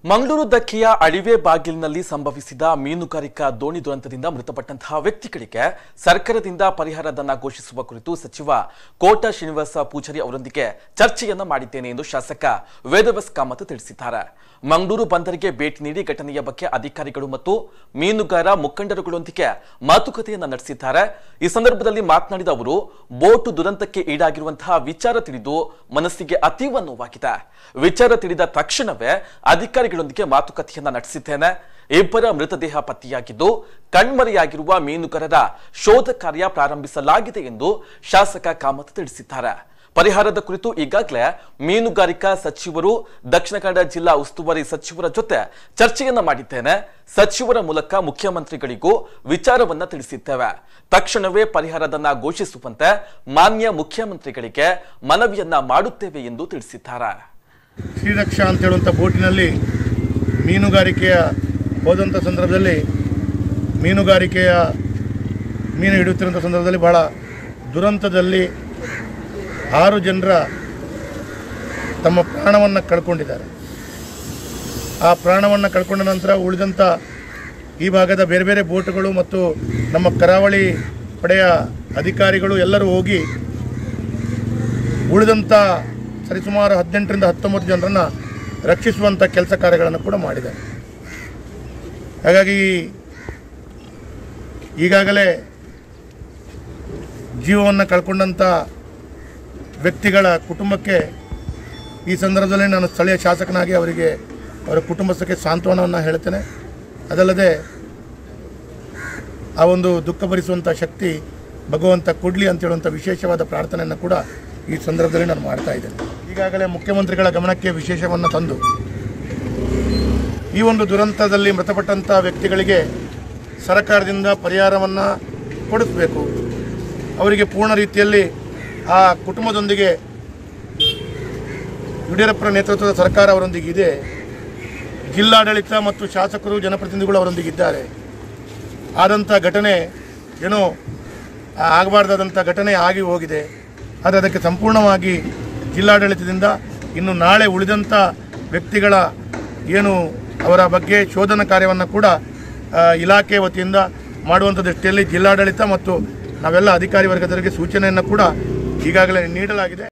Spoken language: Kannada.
ಮಂಗಳೂರು ದಕ್ಕೆಯ ಅಳಿವೆ ಬಾಗಿಲಿನಲ್ಲಿ ಸಂಭವಿಸಿದ ಮೀನುಗಾರಿಕಾ ದೋಣಿ ದುರಂತದಿಂದ ಮೃತಪಟ್ಟಂತಹ ವ್ಯಕ್ತಿಗಳಿಗೆ ಸರ್ಕಾರದಿಂದ ಪರಿಹಾರಧನ ಘೋಷಿಸುವ ಕುರಿತು ಸಚಿವ ಕೋಟ ಶ್ರೀನಿವಾಸ ಪೂಜಾರಿ ಅವರೊಂದಿಗೆ ಚರ್ಚೆಯನ್ನ ಮಾಡಿದ್ದೇನೆ ಎಂದು ಶಾಸಕ ವೇದವ್ಯಾಸ್ ಕಾಮತ್ ತಿಳಿಸಿದ್ದಾರೆ ಮಂಗಳೂರು ಬಂದರಿಗೆ ಭೇಟಿ ನೀಡಿ ಘಟನೆಯ ಬಗ್ಗೆ ಅಧಿಕಾರಿಗಳು ಮತ್ತು ಮೀನುಗಾರ ಮುಖಂಡರುಗಳೊಂದಿಗೆ ಮಾತುಕತೆಯನ್ನ ನಡೆಸಿದ್ದಾರೆ ಈ ಸಂದರ್ಭದಲ್ಲಿ ಮಾತನಾಡಿದ ಅವರು ಬೋಟು ದುರಂತಕ್ಕೆ ಈಡಾಗಿರುವಂತಹ ವಿಚಾರ ತಿಳಿದು ಮನಸ್ಸಿಗೆ ಅತೀವ ನೋವಾಗಿದೆ ವಿಚಾರ ತಿಳಿದ ತಕ್ಷಣವೇ ಅಧಿಕಾರಿಗಳೊಂದಿಗೆ ಮಾತುಕತೆಯನ್ನ ನಡೆಸಿದ್ದೇನೆ ಇಬ್ಬರ ಮೃತದೇಹ ಪತ್ತೆಯಾಗಿದ್ದು ಕಣ್ಮರೆಯಾಗಿರುವ ಮೀನುಗಾರರ ಶೋಧ ಕಾರ್ಯ ಪ್ರಾರಂಭಿಸಲಾಗಿದೆ ಎಂದು ಶಾಸಕ ಕಾಮತ್ ತಿಳಿಸಿದ್ದಾರೆ ಪರಿಹಾರದ ಕುರಿತು ಈಗಾಗಲೇ ಮೀನುಗಾರಿಕಾ ಸಚಿವರು ದಕ್ಷಿಣ ಕನ್ನಡ ಜಿಲ್ಲಾ ಉಸ್ತುವಾರಿ ಸಚಿವರ ಜೊತೆ ಚರ್ಚೆಯನ್ನ ಮಾಡಿದ್ದೇನೆ ಸಚಿವರ ಮೂಲಕ ಮುಖ್ಯಮಂತ್ರಿಗಳಿಗೂ ವಿಚಾರವನ್ನ ತಿಳಿಸಿದ್ದೇವೆ ತಕ್ಷಣವೇ ಪರಿಹಾರದನ್ನ ಘೋಷಿಸುವಂತೆ ಮಾನ್ಯ ಮುಖ್ಯಮಂತ್ರಿಗಳಿಗೆ ಮನವಿಯನ್ನ ಮಾಡುತ್ತೇವೆ ಎಂದು ತಿಳಿಸಿದ್ದಾರೆ ಶ್ರೀರಕ್ಷಾ ಅಂತ ಹೇಳುವಂಥ ಬೋಟಿನಲ್ಲಿ ಮೀನುಗಾರಿಕೆಯ ಹೋದಂಥ ಸಂದರ್ಭದಲ್ಲಿ ಮೀನುಗಾರಿಕೆಯ ಮೀನು ಹಿಡಿಯುತ್ತಿರುವಂಥ ಸಂದರ್ಭದಲ್ಲಿ ಬಹಳ ದುರಂತದಲ್ಲಿ ಆರು ಜನರ ತಮ್ಮ ಪ್ರಾಣವನ್ನು ಕಳ್ಕೊಂಡಿದ್ದಾರೆ ಆ ಪ್ರಾಣವನ್ನು ಕಳ್ಕೊಂಡ ನಂತರ ಉಳಿದಂಥ ಈ ಭಾಗದ ಬೇರೆ ಬೇರೆ ಬೋಟುಗಳು ಮತ್ತು ನಮ್ಮ ಕರಾವಳಿ ಪಡೆಯ ಅಧಿಕಾರಿಗಳು ಎಲ್ಲರೂ ಹೋಗಿ ಉಳಿದಂಥ ಸರಿಸುಮಾರು ಹದಿನೆಂಟರಿಂದ ಹತ್ತೊಂಬತ್ತು ಜನರನ್ನು ರಕ್ಷಿಸುವಂಥ ಕೆಲಸ ಕಾರ್ಯಗಳನ್ನು ಕೂಡ ಮಾಡಿದ್ದಾರೆ ಹಾಗಾಗಿ ಈಗಾಗಲೇ ಜೀವವನ್ನು ಕಳ್ಕೊಂಡಂಥ ವ್ಯಕ್ತಿಗಳ ಕುಟುಂಬಕ್ಕೆ ಈ ಸಂದರ್ಭದಲ್ಲಿ ನಾನು ಸ್ಥಳೀಯ ಶಾಸಕನಾಗಿ ಅವರಿಗೆ ಅವರ ಕುಟುಂಬಸ್ಥಕ್ಕೆ ಸಾಂತ್ವನವನ್ನು ಹೇಳ್ತೇನೆ ಅದಲ್ಲದೆ ಆ ಒಂದು ದುಃಖ ಭರಿಸುವಂಥ ಶಕ್ತಿ ಭಗವಂತ ಕೊಡಲಿ ಅಂತ ಹೇಳುವಂಥ ವಿಶೇಷವಾದ ಪ್ರಾರ್ಥನೆಯನ್ನು ಕೂಡ ಈ ಸಂದರ್ಭದಲ್ಲಿ ನಾನು ಮಾಡ್ತಾ ಇದ್ದೇನೆ ಈಗಾಗಲೇ ಮುಖ್ಯಮಂತ್ರಿಗಳ ಗಮನಕ್ಕೆ ವಿಶೇಷವನ್ನು ತಂದು ಈ ಒಂದು ದುರಂತದಲ್ಲಿ ಮೃತಪಟ್ಟಂಥ ವ್ಯಕ್ತಿಗಳಿಗೆ ಸರ್ಕಾರದಿಂದ ಪರಿಹಾರವನ್ನು ಕೊಡಿಸಬೇಕು ಅವರಿಗೆ ಪೂರ್ಣ ರೀತಿಯಲ್ಲಿ ಆ ಕುಟುಂಬದೊಂದಿಗೆ ಯಡಿಯೂರಪ್ಪರ ನೇತೃತ್ವದ ಸರ್ಕಾರ ಅವರೊಂದಿಗೆ ಇದೆ ಜಿಲ್ಲಾಡಳಿತ ಮತ್ತು ಶಾಸಕರು ಜನಪ್ರತಿನಿಧಿಗಳು ಅವರೊಂದಿಗೆ ಇದ್ದಾರೆ ಆದಂಥ ಘಟನೆ ಏನೋ ಆಗಬಾರ್ದಾದಂಥ ಘಟನೆ ಆಗಿ ಹೋಗಿದೆ ಆದರೆ ಅದಕ್ಕೆ ಸಂಪೂರ್ಣವಾಗಿ ಜಿಲ್ಲಾಡಳಿತದಿಂದ ಇನ್ನು ನಾಳೆ ಉಳಿದಂಥ ವ್ಯಕ್ತಿಗಳ ಏನು ಅವರ ಬಗ್ಗೆ ಶೋಧನಾ ಕಾರ್ಯವನ್ನು ಕೂಡ ಆ, ಇಲಾಖೆ ವತಿಯಿಂದ ಮಾಡುವಂಥ ದೃಷ್ಟಿಯಲ್ಲಿ ಜಿಲ್ಲಾಡಳಿತ ಮತ್ತು ನಾವೆಲ್ಲ ಅಧಿಕಾರಿ ವರ್ಗದವರಿಗೆ ಸೂಚನೆಯನ್ನು ಕೂಡ ಈಗಾಗಲೇ ನೀಡಲಾಗಿದೆ